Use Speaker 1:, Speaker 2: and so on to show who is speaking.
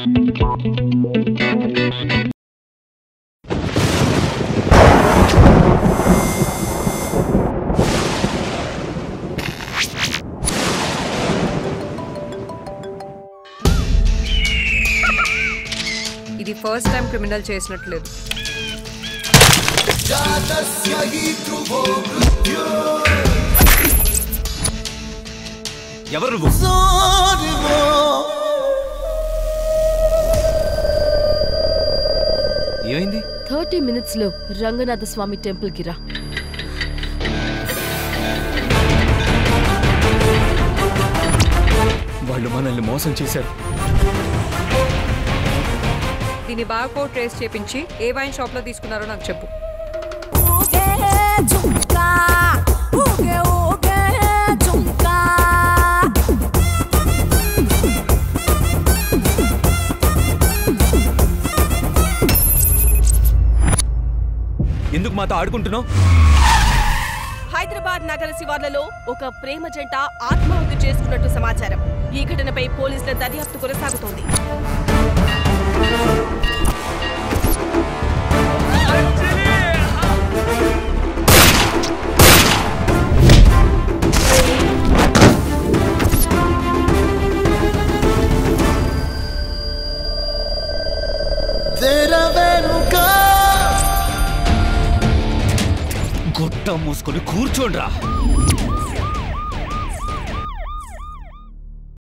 Speaker 1: ఇది first time criminal చేసినట్లేదు
Speaker 2: ఎవరు నువ్వు ఏమైంది
Speaker 3: థర్టీ మినిట్స్ లో రంగనాథ స్వామి టెంపుల్ కి రా
Speaker 2: వాళ్ళు మనల్ని మోసం చేశారు
Speaker 1: దీన్ని బాగా కోట్ ట్రేస్ చేపించి ఏ వైన్ షాప్ లో తీసుకున్నారో నాకు చెప్పు
Speaker 2: ఎందుకు మాతో ఆడుకుంటున్నావు
Speaker 4: హైదరాబాద్ నగర శివార్లలో ఒక ప్రేమ జంట ఆత్మాహుతి చేసుకున్నట్టు సమాచారం ఈ ఘటనపై పోలీసుల దర్యాప్తు కొనసాగుతోంది
Speaker 2: గుట్ట మూసుకొని కూర్చోండ్రా